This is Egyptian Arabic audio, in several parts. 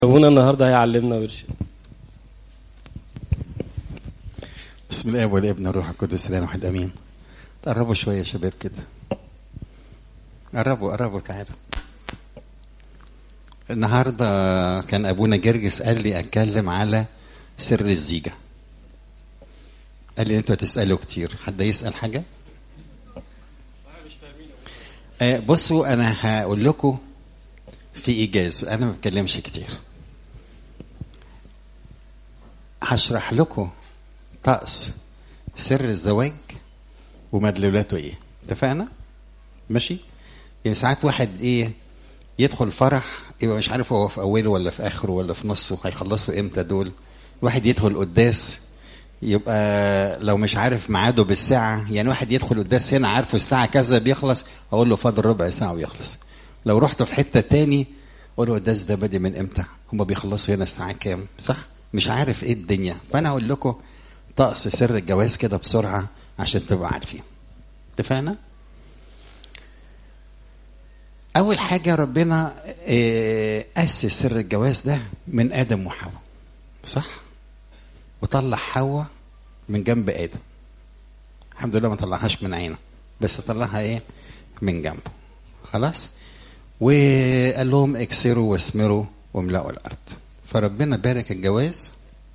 ابونا النهارده هيعلمنا ويرشد بسم الله والابن والروح القدس الاله واحد امين قربوا شويه يا شباب كده قربوا قربوا تعالوا النهارده كان ابونا جرجس قال لي اتكلم على سر الزيجه قال لي انتوا هتسالوا كتير حد يسال حاجه آه بصوا انا هقول لكم في ايجاز انا ما بتكلمش كتير هشرح لكم طقس سر الزواج ومدلولاته ايه اتفقنا ماشي يعني ساعات واحد ايه يدخل فرح يبقى مش عارف هو في اوله ولا في اخره ولا في نصه هيخلصوا امتى دول واحد يدخل قداس يبقى لو مش عارف ميعاده بالساعة يعني واحد يدخل قداس هنا عارفه الساعة كذا بيخلص أقول له فاضل ربع ساعة ويخلص لو رحت في حتة تاني أقول له القداس ده بادئ من إمتى هما بيخلصوا هنا الساعة كام صح مش عارف إيه الدنيا فأنا أقول لكم طقس سر الجواز كده بسرعة عشان تبقوا عارفين اتفقنا أول حاجة ربنا آه، أسس سر الجواز ده من آدم وحواء صح وطلع حواء من جنب آدم الحمد لله ما طلعهاش من عينه بس طلعها ايه من جنبه خلاص وقال لهم اكسروا واسمروا واملأوا الارض فربنا بارك الجواز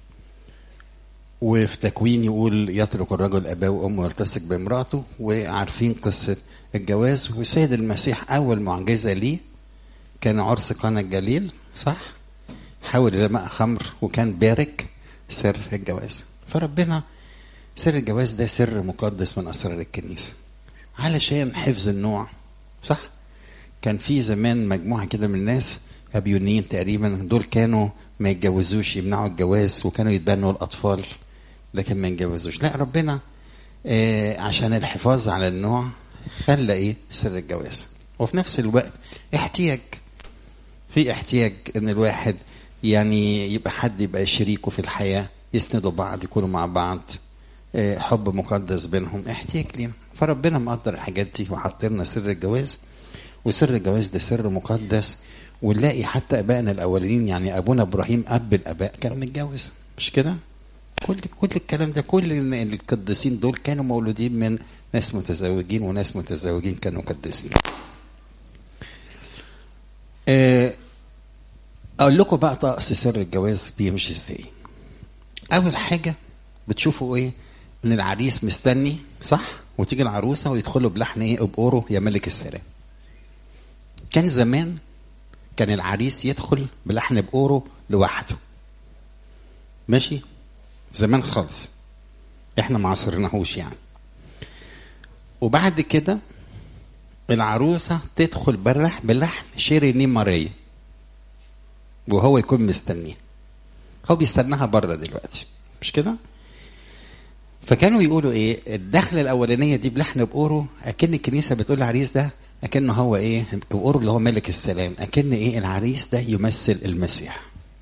وفي تكوين يقول يترك الرجل اباه وامه ويلتصق بامراته وعارفين قصه الجواز والسيد المسيح اول معجزه ليه كان عرس قانا الجليل صح حاول الى ماء خمر وكان بارك سر الجواز فربنا سر الجواز ده سر مقدس من اسرار الكنيسه علشان حفظ النوع صح كان في زمان مجموعه كده من الناس ابيونيين تقريبا دول كانوا ما يتجوزوش يمنعوا الجواز وكانوا يتبنوا الاطفال لكن ما يتجوزوش لا ربنا آه عشان الحفاظ على النوع خلى ايه سر الجواز وفي نفس الوقت احتياج في احتياج ان الواحد يعني يبقى حد يبقى شريكه في الحياه يسندوا بعض يكونوا مع بعض آه، حب مقدس بينهم احتياج لينا فربنا مقدر الحاجات دي وحط لنا سر الجواز وسر الجواز ده سر مقدس ونلاقي حتى ابائنا الاولين يعني ابونا ابراهيم اب الاباء كان متجوز مش كده؟ كل كل الكلام ده كل ال- القديسين دول كانوا مولودين من ناس متزوجين وناس متزوجين كانوا قديسين. آه، اقول لكم بقى طقس سر الجواز بيمشي ازاي. اول حاجه بتشوفوا ايه؟ ان العريس مستني صح؟ وتيجي العروسه ويدخلوا بلحن ايه؟ بقوره يا ملك السلام. كان زمان كان العريس يدخل بلحن بقوره لوحده. ماشي؟ زمان خالص. احنا ما عصرناهوش يعني. وبعد كده العروسه تدخل بالرح بلحن شيريني ماريا. وهو يكون مستنيه. هو بيستناها بره دلوقتي مش كده؟ فكانوا يقولوا ايه الدخله الاولانيه دي بلحن بقوره اكن الكنيسه بتقول العريس ده اكنه هو ايه بقوره اللي هو ملك السلام اكن ايه العريس ده يمثل المسيح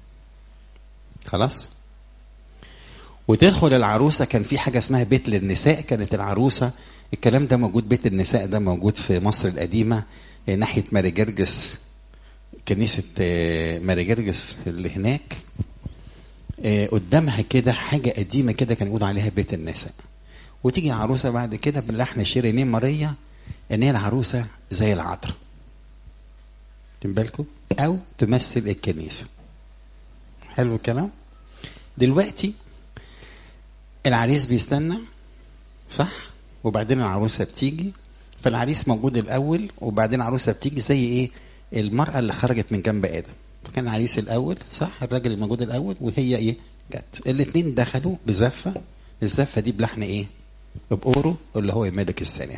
خلاص وتدخل العروسه كان في حاجه اسمها بيت للنساء كانت العروسه الكلام ده موجود بيت النساء ده موجود في مصر القديمه آه، ناحيه ماري جرجس كنيسه آه، ماري جرجس اللي هناك آه، قدامها كده حاجة قديمة كده كان يقولوا عليها بيت النساء وتيجي العروسة بعد كده باللحن شيرينيه ماريا ان هي العروسة زي العذراء واخدين بالكم او تمثل الكنيسة حلو الكلام دلوقتي العريس بيستنى صح وبعدين العروسة بتيجي فالعريس موجود الاول وبعدين العروسة بتيجي زي ايه المرأة اللي خرجت من جنب ادم فكان العريس الاول صح الراجل الموجود الاول وهي ايه جت الاثنين دخلوا بزفه الزفه دي بلحن ايه بقوره اللي هو ملك السلام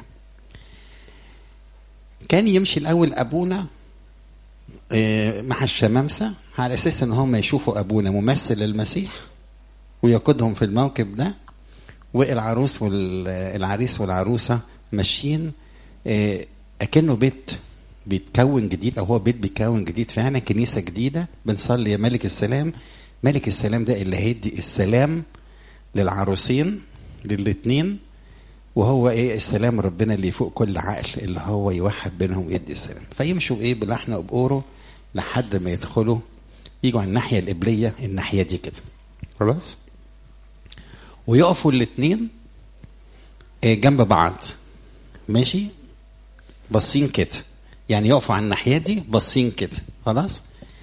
كان يمشي الاول ابونا آه، مع الشمامسه على اساس ان هم يشوفوا ابونا ممثل المسيح ويقودهم في الموكب ده والعروس والعريس والعروسه ماشيين آه، اكنه بيت بيتكون جديد او هو بيت بيتكون جديد فعلا كنيسه جديده بنصلي يا ملك السلام ملك السلام ده اللي هيدي السلام للعروسين للاتنين وهو ايه السلام ربنا اللي فوق كل عقل اللي هو يوحد بينهم ويدي السلام فيمشوا ايه بلحن وبقوره لحد ما يدخلوا يجوا على الناحيه القبليه الناحيه دي كده خلاص ويقفوا الاثنين جنب بعض ماشي باصين كده يعني يقفوا على الناحيه دي باصين كده خلاص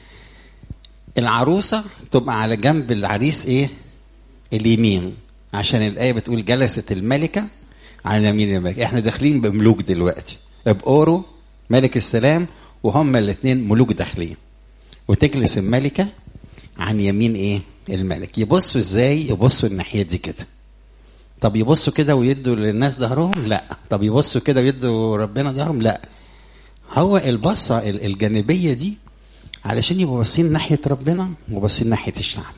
العروسه تبقى على جنب العريس ايه اليمين عشان الايه بتقول جلست الملكه على يمين الملك احنا داخلين بملوك دلوقتي باورو ملك السلام وهم الاثنين ملوك داخلين وتجلس الملكه عن يمين ايه الملك يبصوا ازاي يبصوا الناحيه دي كده طب يبصوا كده ويدوا للناس ظهرهم لا طب يبصوا كده ويدوا ربنا ظهرهم لا هو البصه الجانبيه دي علشان يبقوا باصين ناحيه ربنا وباصين ناحيه الشعب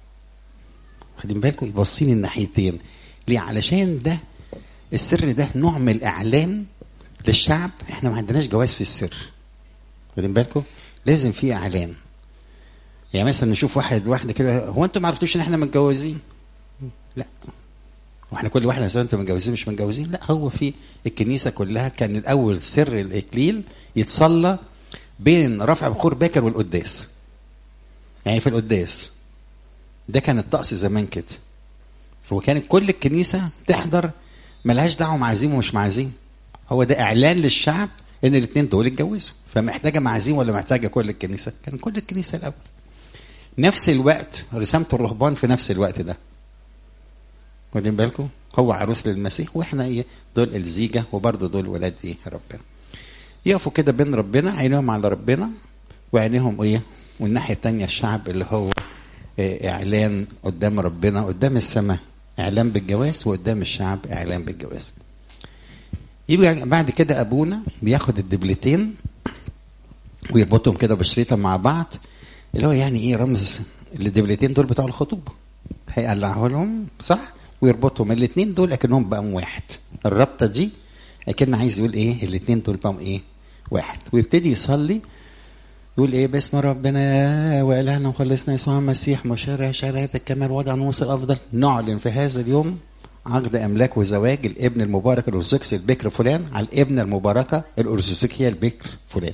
واخدين بالكم باصين الناحيتين ليه علشان ده السر ده نوع من الاعلان للشعب احنا ما عندناش جواز في السر واخدين بالكم لازم في اعلان يعني مثلا نشوف واحد واحده كده هو انتوا ما عرفتوش ان احنا متجوزين لا واحنا كل واحد مثلا انتوا متجوزين مش متجوزين لا هو في الكنيسه كلها كان الاول سر الاكليل يتصلى بين رفع بخور باكر والقداس يعني في القداس ده كان الطقس زمان كده وكانت كل الكنيسه تحضر ملهاش دعوه معازيم ومش معازيم هو ده اعلان للشعب ان الاثنين دول اتجوزوا فمحتاجه معازيم ولا محتاجه كل الكنيسه كان كل الكنيسه الاول نفس الوقت رسامه الرهبان في نفس الوقت ده واخدين بالكم هو عروس للمسيح واحنا ايه دول الزيجه وبرضه دول ولاد ايه ربنا يقفوا كده بين ربنا عينيهم على ربنا وعينيهم ايه والناحيه الثانيه الشعب اللي هو إيه اعلان قدام ربنا قدام السماء اعلان بالجواز وقدام الشعب اعلان بالجواز يبقى بعد كده ابونا بياخد الدبلتين ويربطهم كده بشريطه مع بعض اللي هو يعني ايه رمز الدبلتين دول بتوع الخطوبه هيقلعه لهم صح ويربطهم الاثنين دول اكنهم بقوا واحد الربطه دي اكن عايز يقول ايه الاثنين دول بقوا ايه واحد ويبتدي يصلي يقول ايه باسم ربنا والهنا وخلصنا يسوع المسيح مشارع شريعه الكمال وضع الناموس الافضل نعلن في هذا اليوم عقد املاك وزواج الابن المبارك الارثوذكسي البكر فلان على الابنه المباركه الارثوذكسيه البكر فلان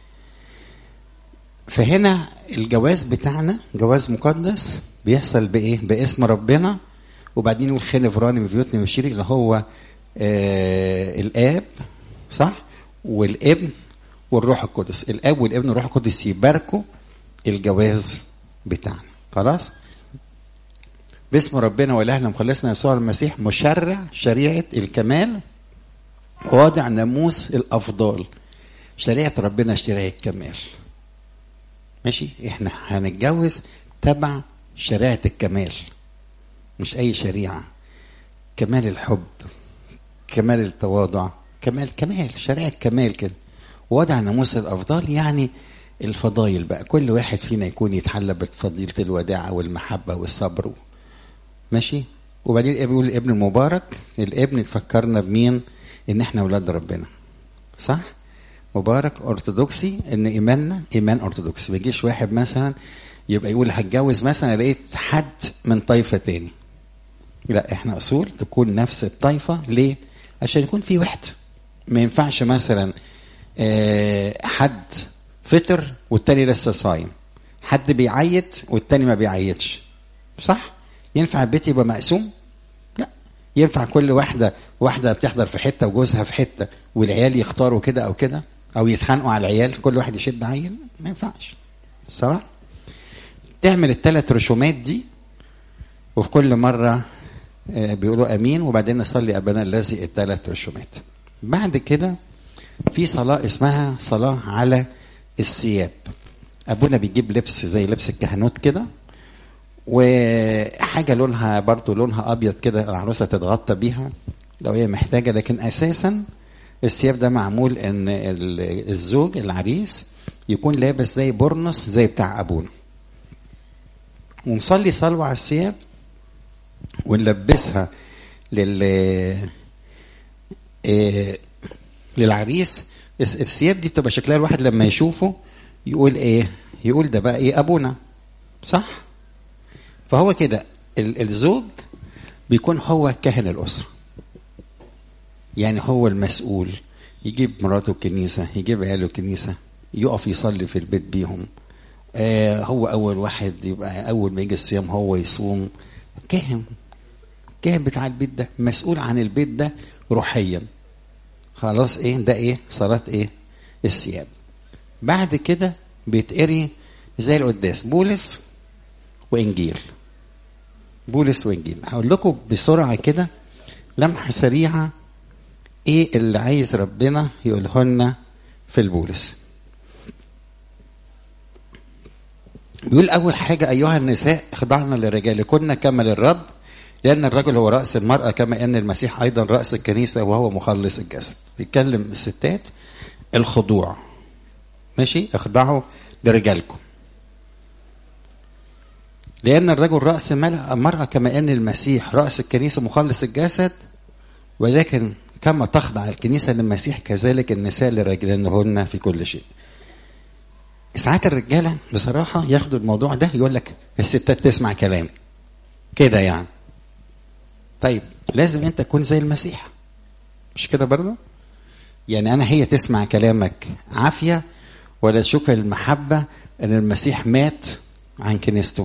فهنا الجواز بتاعنا جواز مقدس بيحصل بايه باسم ربنا وبعدين يقول خين فراني مفيوتني وشيري اللي هو آه الاب صح والابن والروح القدس الاب والابن والروح القدس يباركوا الجواز بتاعنا خلاص باسم ربنا والهنا مخلصنا يسوع المسيح مشرع شريعه الكمال واضع ناموس الافضال شريعه ربنا شريعه الكمال ماشي احنا هنتجوز تبع شريعه الكمال مش اي شريعه كمال الحب كمال التواضع كمال كمال شريعه كمال كده وضع ناموس الافضال يعني الفضايل بقى كل واحد فينا يكون يتحلى بفضيله الوداعه والمحبه والصبر ماشي وبعدين يقول الابن المبارك الابن تفكرنا بمين ان احنا اولاد ربنا صح مبارك ارثوذكسي ان ايماننا ايمان ارثوذكسي ما يجيش واحد مثلا يبقى يقول هتجوز مثلا لقيت حد من طائفه تاني لا احنا اصول تكون نفس الطائفه ليه عشان يكون في وحده ما ينفعش مثلا اه حد فطر والتاني لسه صايم حد بيعيط والتاني ما بيعيطش صح ينفع البيت يبقى مقسوم لا ينفع كل واحده واحده بتحضر في حته وجوزها في حته والعيال يختاروا كده او كده او يتخانقوا على العيال كل واحد يشد عيل ما ينفعش صراحه تعمل الثلاث رسومات دي وفي كل مره بيقولوا امين وبعدين نصلي ابانا الذي الثلاث رسومات بعد كده في صلاه اسمها صلاه على الثياب ابونا بيجيب لبس زي لبس الكهنوت كده وحاجة لونها برضو لونها أبيض كده العروسة تتغطى بيها لو هي محتاجة لكن أساسا الثياب ده معمول إن الزوج العريس يكون لابس زي برنس زي بتاع أبونا ونصلي صلوة على الثياب ونلبسها لل إيه للعريس الثياب دي بتبقى شكلها الواحد لما يشوفه يقول ايه يقول ده بقى ايه ابونا صح فهو كده الزوج بيكون هو كاهن الأسرة يعني هو المسؤول يجيب مراته الكنيسة يجيب عياله الكنيسة يقف يصلي في البيت بيهم آه هو اول واحد يبقى اول ما يجي الصيام هو يصوم كاهن كاهن بتاع البيت ده مسؤول عن البيت ده روحيا خلاص ايه ده ايه صلاه ايه الثياب بعد كده بيتقري زي القداس بولس وانجيل بولس وانجيل هقول لكم بسرعه كده لمحه سريعه ايه اللي عايز ربنا يقوله لنا في البولس بيقول اول حاجه ايها النساء اخضعنا لرجالكن كما للرب لان الرجل هو راس المراه كما ان المسيح ايضا راس الكنيسه وهو مخلص الجسد بيتكلم الستات الخضوع ماشي اخضعوا لرجالكم لأن الرجل رأس المرأة كما أن المسيح رأس الكنيسة مخلص الجسد ولكن كما تخضع الكنيسة للمسيح كذلك النساء لرجلهن في كل شيء. ساعات الرجالة بصراحة ياخدوا الموضوع ده يقول لك الستات تسمع كلامي. كده يعني. طيب لازم أنت تكون زي المسيح. مش كده برضه؟ يعني أنا هي تسمع كلامك عافية ولا تشوف المحبة أن المسيح مات عن كنيسته.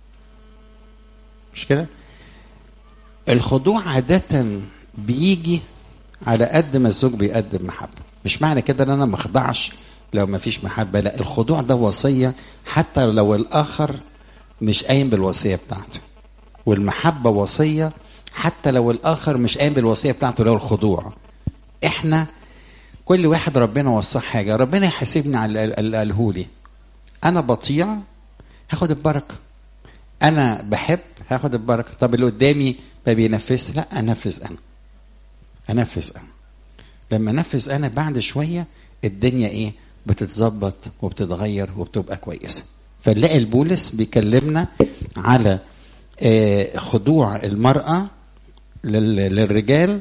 مش كده؟ الخضوع عادة بيجي على قد ما الزوج بيقدم محبة مش معنى كده ان انا ما اخضعش لو ما فيش محبة لا الخضوع ده وصية حتى لو الاخر مش قايم بالوصية بتاعته والمحبة وصية حتى لو الاخر مش قايم بالوصية بتاعته لو الخضوع احنا كل واحد ربنا وصاه حاجة ربنا يحاسبني على اللي قاله لي انا بطيع هاخد البركة انا بحب هاخد البركة طب اللي قدامي ما بينفذش لا انفذ انا انفذ انا لما انفذ انا بعد شويه الدنيا ايه بتتظبط وبتتغير وبتبقى كويسه فنلاقي البولس بيكلمنا على آه خضوع المراه للرجال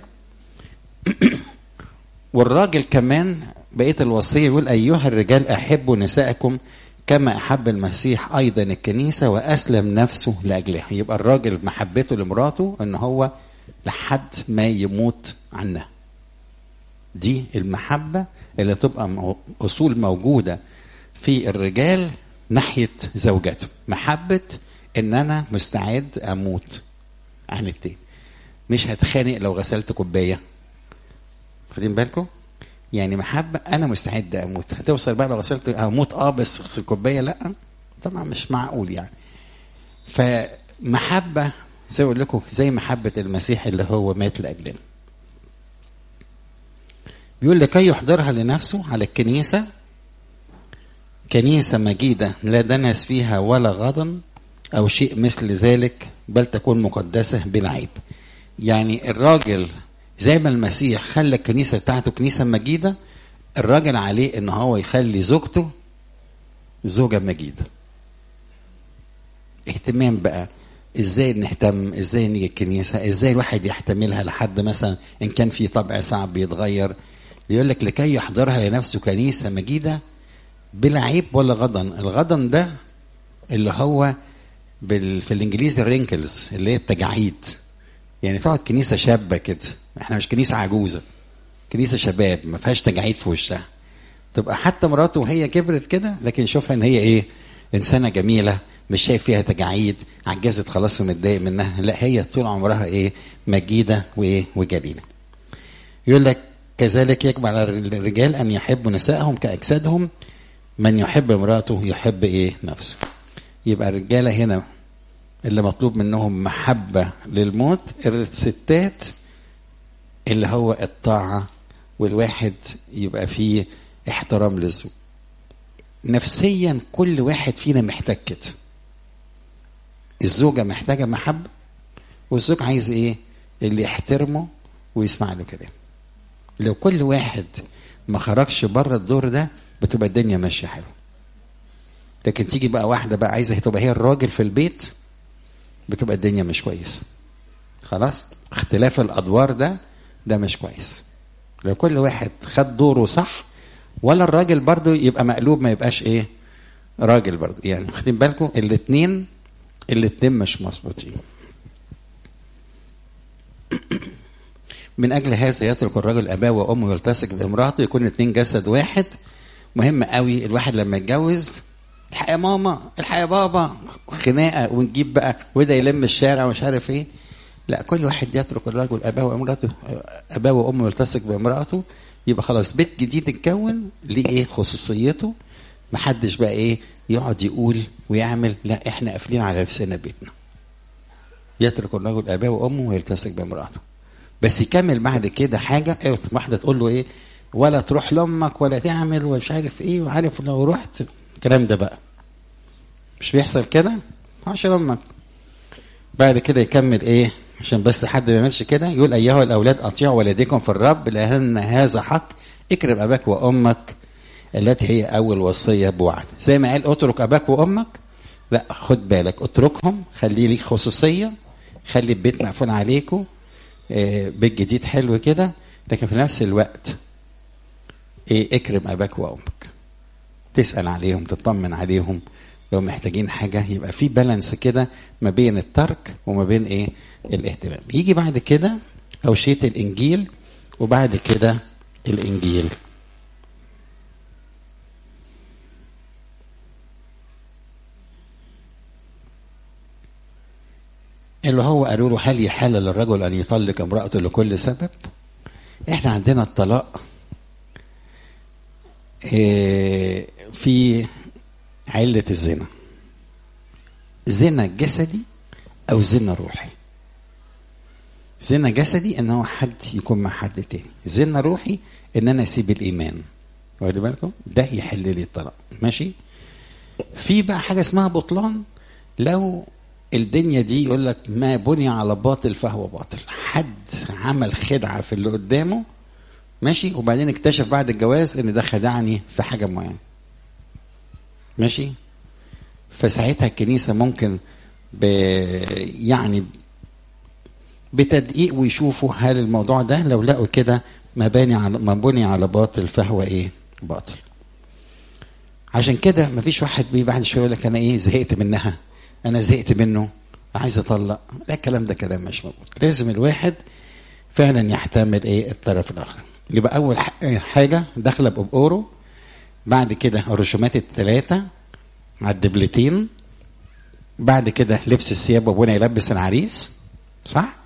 والراجل كمان بقيه الوصيه يقول ايها الرجال احبوا نساءكم كما احب المسيح ايضا الكنيسه واسلم نفسه لاجلها يبقى الراجل محبته لمراته ان هو لحد ما يموت عنها دي المحبة اللي تبقى أصول موجودة في الرجال ناحية زوجته محبة إن أنا مستعد أموت عن التاني مش هتخانق لو غسلت كوباية واخدين بالكم؟ يعني محبة أنا مستعد أموت هتوصل بقى لو غسلت أموت أه بس غسل كوباية لأ طبعا مش معقول يعني فمحبة زي اقول لكم زي محبة المسيح اللي هو مات لأجلنا. بيقول لكي يحضرها لنفسه على الكنيسة كنيسة مجيدة لا دنس فيها ولا غضن أو شيء مثل ذلك بل تكون مقدسة بلا عيب. يعني الراجل زي ما المسيح خلى الكنيسة بتاعته كنيسة مجيدة الراجل عليه إن هو يخلي زوجته زوجة مجيدة. اهتمام بقى ازاي نهتم ازاي نيجي الكنيسه ازاي الواحد يحتملها لحد مثلا ان كان في طبع صعب بيتغير يقول لك لكي يحضرها لنفسه كنيسه مجيده بلا عيب ولا غضن الغضن ده اللي هو بال... في الانجليزي الرينكلز اللي هي التجاعيد يعني تقعد كنيسه شابه كده احنا مش كنيسه عجوزه كنيسه شباب ما فيهاش تجاعيد في وشها تبقى حتى مراته وهي كبرت كده لكن شوفها ان هي ايه انسانه جميله مش شايف فيها تجاعيد عجزت خلاص ومتضايق منها لا هي طول عمرها ايه مجيده وايه وجميله يقول لك كذلك يجب على الرجال ان يحبوا نسائهم كاجسادهم من يحب امراته يحب ايه نفسه يبقى الرجاله هنا اللي مطلوب منهم محبه للموت الستات اللي هو الطاعه والواحد يبقى فيه احترام للزوج نفسيا كل واحد فينا محتاج كده الزوجه محتاجه محبه والزوج عايز ايه اللي يحترمه ويسمع له كلام لو كل واحد ما خرجش بره الدور ده بتبقى الدنيا ماشيه حلو لكن تيجي بقى واحده بقى عايزه تبقى هي الراجل في البيت بتبقى الدنيا مش كويسه خلاص اختلاف الادوار ده ده مش كويس لو كل واحد خد دوره صح ولا الراجل برضو يبقى مقلوب ما يبقاش ايه راجل برضو يعني واخدين بالكم الاثنين الاثنين مش مظبوطين من اجل هذا يترك الرجل اباه وامه يلتصق بامراته يكون الاثنين جسد واحد مهم قوي الواحد لما يتجوز الحق يا ماما الحق يا بابا خناقه ونجيب بقى وده يلم الشارع ومش عارف ايه لا كل واحد يترك الرجل اباه وامراته اباه وامه يلتصق بامراته يبقى خلاص بيت جديد اتكون ليه ايه خصوصيته محدش بقى ايه يقعد يقول ويعمل لا احنا قافلين على نفسنا بيتنا يترك الرجل اباه وامه ويلتصق بامراته بس يكمل بعد كده حاجه ايه واحده تقول له ايه ولا تروح لامك ولا تعمل ومش عارف ايه وعارف لو رحت الكلام ده بقى مش بيحصل كده عشان امك بعد كده يكمل ايه عشان بس حد ما يعملش كده يقول ايها الاولاد اطيعوا والديكم في الرب لان هذا حق اكرم اباك وامك التي هي اول وصيه بوعد زي ما قال اترك اباك وامك لا خد بالك اتركهم خلي ليك خصوصيه خلي البيت مقفول عليكم آه، بيت جديد حلو كده لكن في نفس الوقت ايه اكرم اباك وامك تسال عليهم تطمن عليهم لو محتاجين حاجه يبقى في بالانس كده ما بين الترك وما بين ايه الاهتمام يجي بعد كده اوشيه الانجيل وبعد كده الانجيل اللي هو قالوا له هل يحل للرجل ان يطلق امراته لكل سبب احنا عندنا الطلاق إيه، في علة الزنا زنا جسدي او زنا روحي زنا جسدي ان هو حد يكون مع حد تاني زنا روحي ان انا اسيب الايمان واخدين بالكم ده يحل لي الطلاق ماشي في بقى حاجه اسمها بطلان لو الدنيا دي يقول لك ما بني على باطل فهو باطل حد عمل خدعه في اللي قدامه ماشي وبعدين اكتشف بعد الجواز ان ده خدعني في حاجه معينه ماشي فساعتها الكنيسه ممكن ب يعني بتدقيق ويشوفوا هل الموضوع ده لو لقوا كده مباني على ما بني على باطل فهو ايه باطل عشان كده مفيش واحد بيه بعد شويه يقول لك انا ايه زهقت منها انا زهقت منه عايز اطلق لا الكلام ده كلام مش موجود لازم الواحد فعلا يحتمل ايه الطرف الاخر يبقى اول ح- حاجه داخله بأبقوره بعد كده الرسومات الثلاثه مع الدبلتين بعد كده لبس الثياب وابونا يلبس العريس صح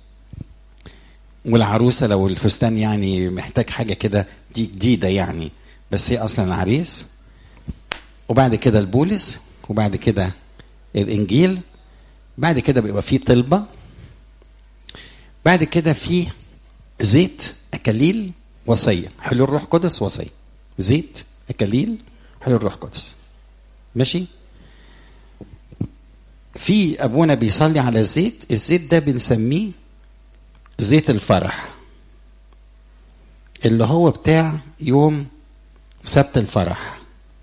والعروسه لو الفستان يعني محتاج حاجه كده دي جديده يعني بس هي اصلا العريس وبعد كده البولس وبعد كده الانجيل بعد كده بيبقى فيه طلبه بعد كده فيه زيت اكاليل وصيه حلول الروح القدس وصيه زيت اكاليل حلول الروح القدس ماشي في ابونا بيصلي على الزيت الزيت ده بنسميه زيت الفرح اللي هو بتاع يوم سبت الفرح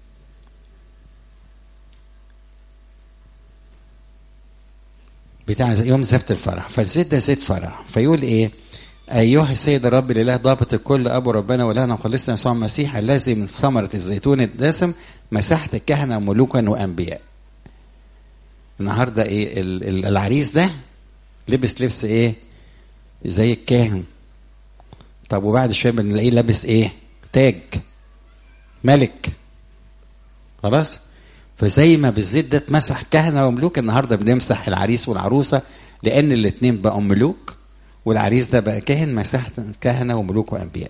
بتاع يوم سبت الفرح فالزيت ده زيت فرح فيقول ايه ايها السيد الرب الاله ضابط الكل ابو ربنا ولنا وخلصنا يسوع المسيح الذي من ثمره الزيتون الدسم مسحت كهنه ملوكا وانبياء النهارده ايه ال- ال- العريس ده لبس لبس ايه زي الكاهن طب وبعد شويه بنلاقيه لابس ايه تاج ملك خلاص فزي ما بالزيت ده اتمسح كهنه وملوك النهارده بنمسح العريس والعروسه لان الاثنين بقوا ملوك والعريس ده بقى كاهن مسحت كهنه وملوك وانبياء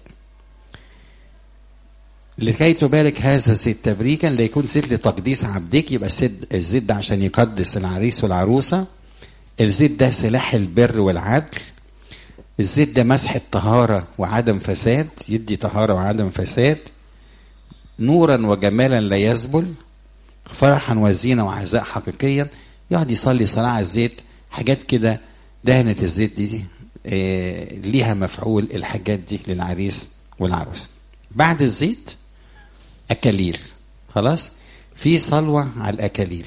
لكي تبارك هذا الزيت تبريكا ليكون زيت لتقديس عبدك يبقى الزيت الزيت ده عشان يقدس العريس والعروسه الزيت ده سلاح البر والعدل الزيت ده مسح الطهاره وعدم فساد يدي طهاره وعدم فساد نورا وجمالا لا يذبل فرحا وزينة وعزاء حقيقيا يقعد يصلي صلاة على الزيت حاجات كده دهنة الزيت دي آه، ليها مفعول الحاجات دي للعريس والعروس بعد الزيت أكاليل خلاص في صلوة على الأكاليل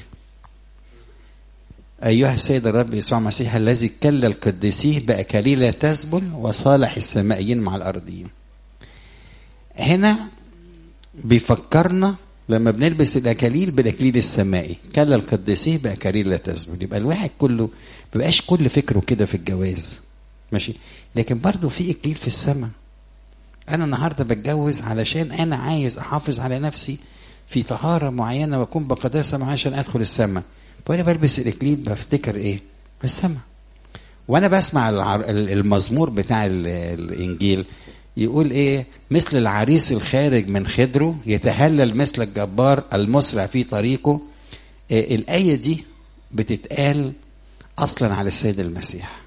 أيها السيد الرب يسوع المسيح الذي كل القديسين بأكاليل لا تذبل وصالح السمائيين مع الأرضيين هنا بيفكرنا لما بنلبس الاكاليل بالاكليل السمائي كلا القديسين باكاليل لا تزبل يبقى الواحد كله ما بيبقاش كل فكره كده في الجواز ماشي لكن برضه في اكليل في السماء انا النهارده بتجوز علشان انا عايز احافظ على نفسي في طهاره معينه واكون بقداسه معينه عشان ادخل السماء وانا بلبس الاكليل بفتكر ايه السماء وانا بسمع العر- المزمور بتاع ال- الانجيل يقول ايه مثل العريس الخارج من خدره يتهلل مثل الجبار المسرع في طريقه إيه الايه دي بتتقال اصلا على السيد المسيح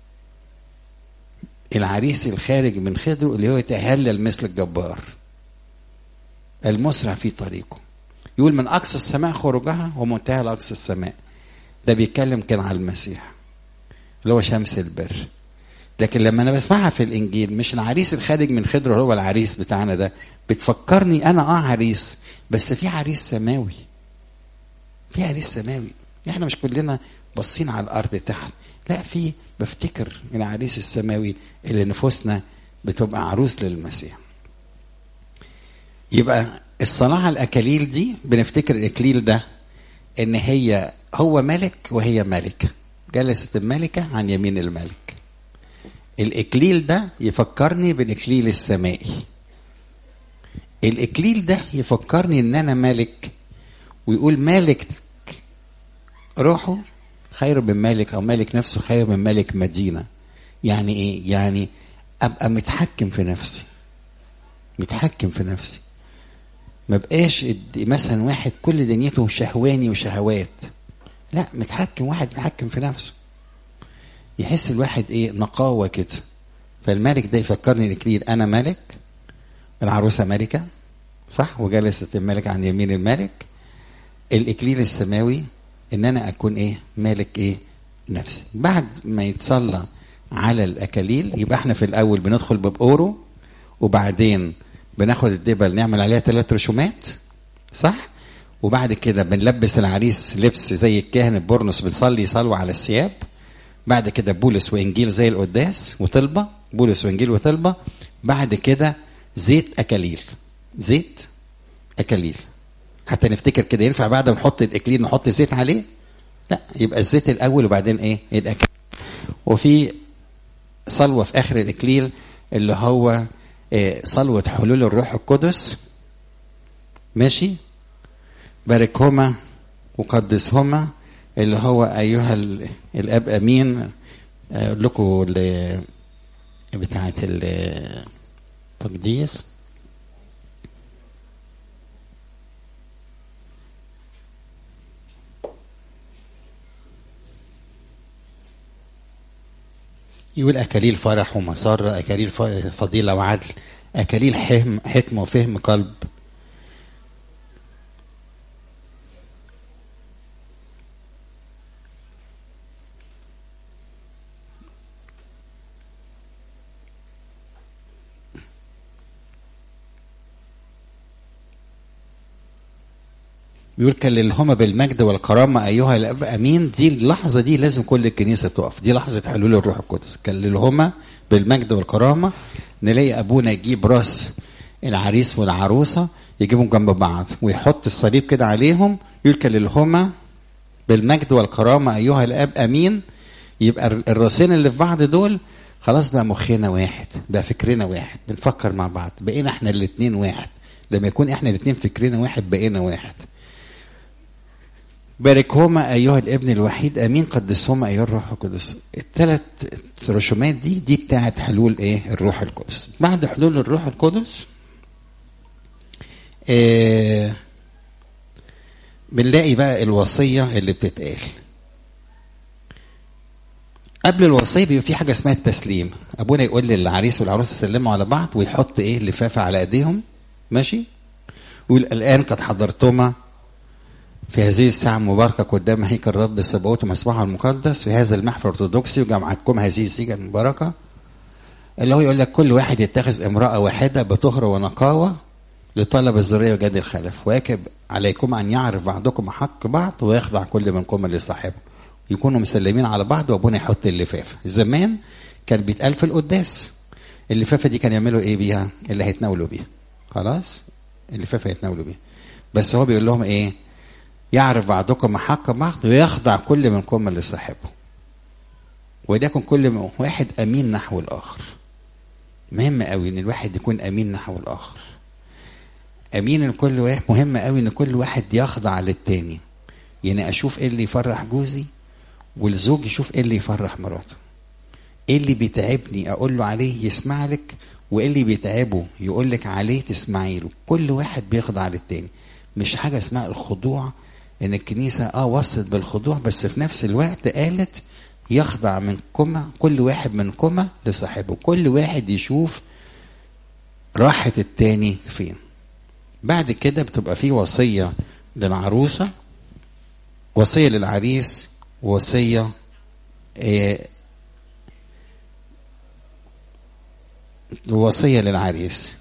العريس الخارج من خدره اللي هو يتهلل مثل الجبار المسرع في طريقه يقول من اقصى السماء خروجها ومنتهى لاقصى السماء ده بيتكلم كان على المسيح اللي هو شمس البر لكن لما انا بسمعها في الانجيل مش العريس الخارج من خدره هو العريس بتاعنا ده بتفكرني انا اه عريس بس في عريس سماوي في عريس سماوي احنا مش كلنا باصين على الارض تحت لا في بفتكر العريس السماوي اللي نفوسنا بتبقى عروس للمسيح يبقى الصلاة على الأكاليل دي بنفتكر الإكليل ده إن هي هو ملك وهي ملكة جلست الملكة عن يمين الملك الإكليل ده يفكرني بالإكليل السمائي الإكليل ده يفكرني إن أنا ملك ويقول مالك روحه خير من مالك أو مالك نفسه خير من مالك مدينة يعني إيه؟ يعني أبقى متحكم في نفسي متحكم في نفسي ما بقاش اد- مثلا واحد كل دنيته شهواني وشهوات لا متحكم واحد متحكم في نفسه يحس الواحد ايه نقاوة كده فالملك ده يفكرني الاكليل انا ملك العروسة ملكة صح وجلست الملك عن يمين الملك الاكليل السماوي ان انا اكون ايه مالك ايه نفسي بعد ما يتصلى على الاكاليل يبقى احنا في الاول بندخل ببقوره وبعدين بناخد الدبل نعمل عليها ثلاث رسومات صح وبعد كده بنلبس العريس لبس زي الكاهن البرنس بنصلي صلوة على الثياب بعد كده بولس وانجيل زي القداس وطلبه بولس وانجيل وطلبه بعد كده زيت اكاليل زيت اكاليل حتى نفتكر كده ينفع بعد ما نحط الاكليل نحط زيت عليه لا يبقى الزيت الاول وبعدين ايه الاكاليل وفي صلوه في اخر الاكليل اللي هو آه، صلوه حلول الروح القدس ماشي باركهما وقدسهما اللي هو ايها ال- الاب امين اقول لكم ال- بتاعه التقديس يقول أكاليل فرح ومسرة أكاليل ف- فضيلة وعدل أكاليل حكم حكمة وفهم قلب بيقول كللهما بالمجد والكرامة أيها الأب أمين دي اللحظة دي لازم كل الكنيسة تقف دي لحظة حلول الروح القدس كللهما بالمجد والكرامة نلاقي أبونا يجيب راس العريس والعروسة يجيبهم جنب بعض ويحط الصليب كده عليهم يقول كللهما بالمجد والكرامة أيها الأب أمين يبقى الراسين اللي في بعض دول خلاص بقى مخنا واحد بقى فكرنا واحد بنفكر مع بعض بقينا احنا الاتنين واحد لما يكون احنا الاتنين فكرنا واحد بقينا واحد باركهما ايها الابن الوحيد امين قدسهما ايها الروح القدس الثلاث رسومات دي دي بتاعت حلول ايه الروح القدس بعد حلول الروح القدس آه بنلاقي بقى الوصيه اللي بتتقال قبل الوصيه بيبقى في حاجه اسمها التسليم ابونا يقول للعريس والعروسه سلموا على بعض ويحط ايه لفافه على ايديهم ماشي ويقول الان قد حضرتما في هذه الساعة المباركة قدام هيكل الرب السبعوت ومسبحه المقدس في هذا المحفل الأرثوذكسي وجمعتكم هذه السيجة المباركة اللي هو يقول لك كل واحد يتخذ امرأة واحدة بطهر ونقاوة لطلب الذرية وجد الخلف ويجب عليكم أن يعرف بعضكم حق بعض ويخضع كل منكم لصاحبه يكونوا مسلمين على بعض وابونا يحط اللفافة زمان كان بيتقال في القداس اللفافة دي كان يعملوا ايه بيها اللي هيتناولوا بيها خلاص اللفافة يتناولوا بيها بس هو بيقول لهم ايه يعرف بعضكم حق بعض ويخضع كل منكم لصاحبه وليكن كل واحد امين نحو الاخر مهم قوي ان الواحد يكون امين نحو الاخر امين لكل واحد مهم قوي ان كل واحد يخضع للتاني يعني اشوف ايه اللي يفرح جوزي والزوج يشوف ايه اللي يفرح مراته ايه اللي بيتعبني اقول له عليه يسمع لك وايه اللي بيتعبه يقول لك عليه تسمعي له كل واحد بيخضع للتاني مش حاجه اسمها الخضوع ان الكنيسه اه وصلت بالخضوع بس في نفس الوقت قالت يخضع منكما كل واحد منكما لصاحبه كل واحد يشوف راحة التاني فين بعد كده بتبقى في وصية للعروسة وصية للعريس وصية آه، وصية للعريس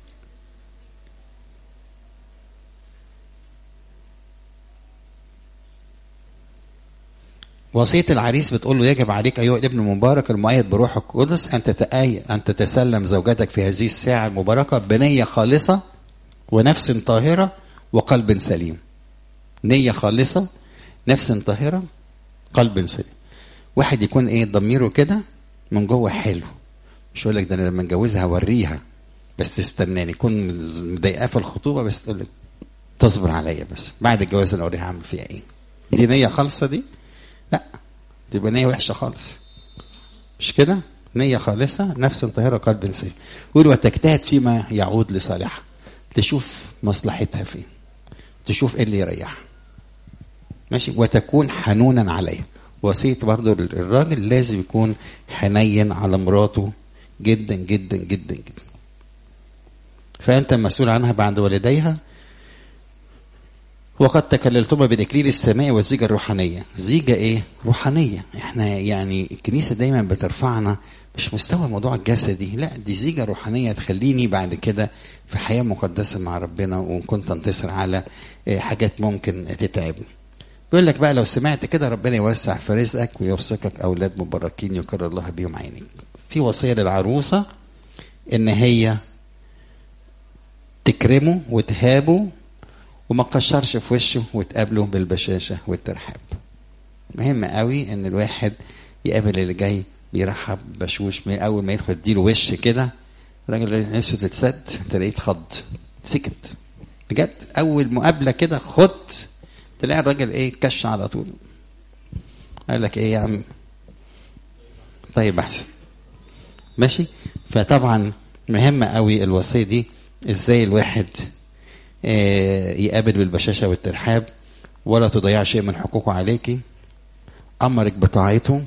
وصية العريس بتقول له يجب عليك أيها الابن المبارك المؤيد بروح القدس أن تتأي أن تتسلم زوجتك في هذه الساعة المباركة بنية خالصة ونفس طاهرة وقلب سليم. نية خالصة نفس طاهرة قلب سليم. واحد يكون إيه ضميره كده من جوه حلو. مش يقول لك ده أنا لما اتجوزها هوريها بس تستناني يكون مضايقاه في الخطوبة بس تقول لك تصبر عليا بس بعد الجواز انا اوريها هعمل فيها ايه. دي نية خالصة دي؟ لا تبقى نية وحشة خالص مش كده نية خالصة نفس طاهرة قلب سليم يقول وتجتهد فيما يعود لصالحها تشوف مصلحتها فين تشوف ايه اللي يريحها ماشي وتكون حنونا عليها وصية برضو الراجل لازم يكون حنين على مراته جدا جدا جدا جدا فأنت مسؤول عنها بعد والديها وقد تكللتما بالاكليل السمائي والزيجه الروحانيه زيجه ايه روحانيه احنا يعني الكنيسه دايما بترفعنا مش مستوى الموضوع الجسدي لا دي زيجه روحانيه تخليني بعد كده في حياه مقدسه مع ربنا وكنت انتصر على إيه، حاجات ممكن تتعبني بيقول لك بقى لو سمعت كده ربنا يوسع في رزقك ويرزقك اولاد مباركين يكرر الله بيهم عينيك في وصيه للعروسه ان هي تكرمه وتهابه وما تكشرش في وشه وتقابله بالبشاشه والترحاب مهم قوي ان الواحد يقابل اللي جاي بيرحب بشوش من اول ما يدخل اديله وش كده الراجل نفسه تتسد تلاقيه اتخض سكت بجد اول مقابله كده خد تلاقي الراجل ايه كش على طول قال لك ايه يا عم طيب احسن ماشي فطبعا مهمه قوي الوصيه دي ازاي الواحد آه، يقابل بالبشاشه والترحاب ولا تضيع شيء من حقوقه عليكي امرك بطاعته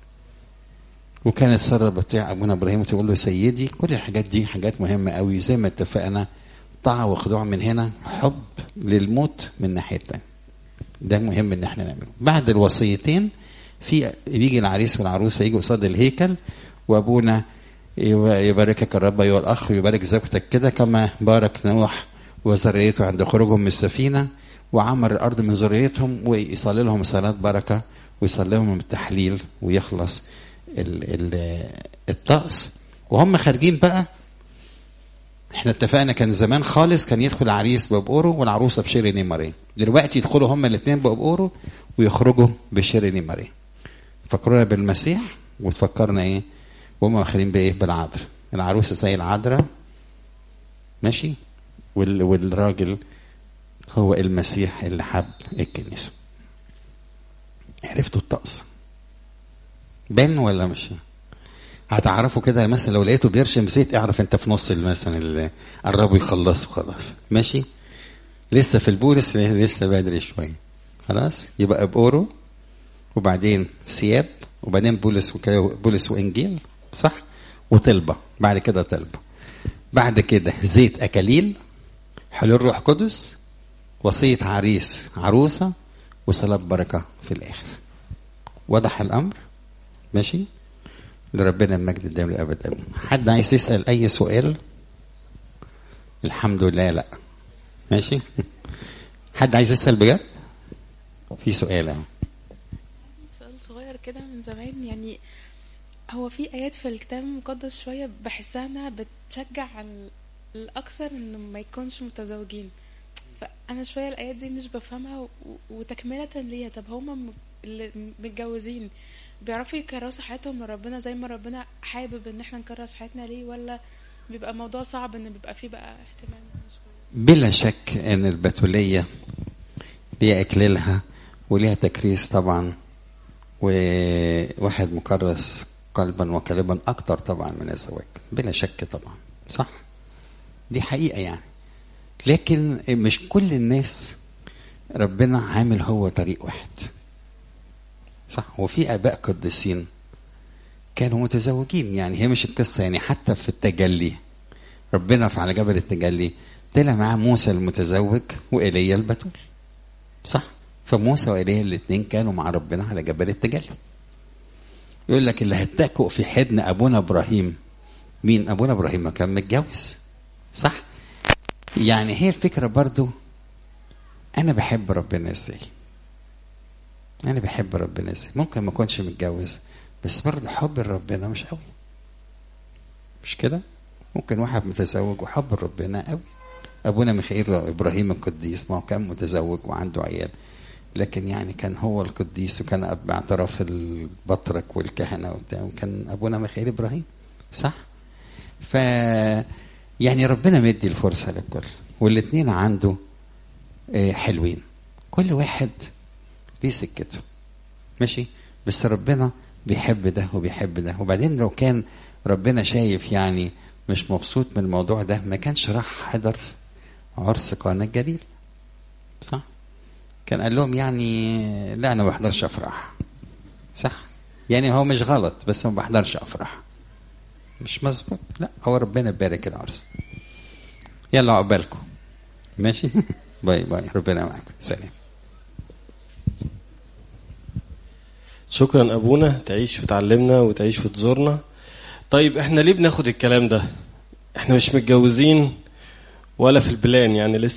وكانت ساره بتطيع ابونا ابراهيم تقول له سيدي كل الحاجات دي حاجات مهمه قوي زي ما اتفقنا طاعه وخضوع من هنا حب للموت من ناحيه تانية ده مهم ان احنا نعمله بعد الوصيتين في بيجي العريس والعروسه يجوا قصاد الهيكل وابونا يباركك الرب ايها الاخ ويبارك زوجتك كده كما بارك نوح وذريته عند خروجهم من السفينه وعمر الارض من ذريتهم ويصلي لهم صلاه بركه ويصلي لهم التحليل ويخلص ال ال الطقس وهم خارجين بقى احنا اتفقنا كان زمان خالص كان يدخل العريس بابورو والعروسه بشير نيماري دلوقتي يدخلوا هما الاثنين بابورو ويخرجوا بشير نيماري فكرونا بالمسيح وتفكرنا ايه وهم واخرين بايه بالعذراء العروسه زي العذراء ماشي وال والراجل هو المسيح اللي حب الكنيسه عرفتوا الطقس بان ولا مش هتعرفوا كده مثلا لو لقيته بيرشم زيت اعرف انت في نص مثلا اللي قربوا يخلصوا خلاص ماشي لسه في البولس لسه بدري شويه خلاص يبقى بأورو وبعدين ثياب وبعدين بولس وكي... بولس وانجيل صح وطلبه بعد كده طلبه بعد كده زيت اكاليل حلول روح قدس وصيه عريس عروسه وصلاه بركه في الاخر وضح الامر ماشي لربنا المجد الدائم للابد امين حد عايز يسال اي سؤال الحمد لله لا ماشي حد عايز يسال بجد في سؤال اهو سؤال صغير كده من زمان يعني هو في آيات في الكتاب المقدس شوية بحسها إنها بتشجع ال- الأكثر إن ما يكونش متزوجين فأنا شوية الآيات دي مش بفهمها و- وتكملة ليها طب هما م- اللي متجوزين بيعرفوا يكرسوا حياتهم لربنا زي ما ربنا حابب إن احنا نكرس حياتنا ليه ولا بيبقى موضوع صعب إن بيبقى فيه بقى احتمال مش كويس بلا شك ان البتولية ليها اكليلها وليها تكريس طبعا وواحد مكرس قلبا وقالبا اكتر طبعا من الزواج بلا شك طبعا صح دي حقيقة يعني لكن مش كل الناس ربنا عامل هو طريق واحد صح وفي اباء قديسين كانوا متزوجين يعني هي مش القصه يعني حتى في التجلي ربنا في على جبل التجلي طلع معاه موسى المتزوج وايليا البتول صح فموسى وايليا الاثنين كانوا مع ربنا على جبل التجلي يقول لك اللي هتكئوا في حضن ابونا ابراهيم مين ابونا ابراهيم ما كان متجوز صح يعني هي الفكره برضو انا بحب ربنا ازاي انا بحب ربنا ازاي ممكن ما اكونش متجوز بس برضه حب ربنا مش قوي مش كده ممكن واحد متزوج وحب ربنا قوي ابونا ميخائيل ابراهيم القديس ما هو كان متزوج وعنده عيال لكن يعني كان هو القديس وكان باعتراف البطرك والكهنه وبتاع وكان ابونا ميخائيل ابراهيم صح ف يعني ربنا مدي الفرصه للكل والاثنين عنده حلوين كل واحد ليه سكته ماشي بس ربنا بيحب ده وبيحب ده وبعدين لو كان ربنا شايف يعني مش مبسوط من الموضوع ده ما كانش راح حضر عرس قانا الجليل صح كان قال لهم يعني لا انا ما بحضرش افراح صح يعني هو مش غلط بس ما بحضرش افراح مش مظبوط لا هو ربنا يبارك العرس يلا عقبالكم ماشي باي باي ربنا معاكم سلام شكرا ابونا تعيش وتعلمنا وتعيش وتزورنا طيب احنا ليه بناخد الكلام ده احنا مش متجوزين ولا في البلان يعني لسه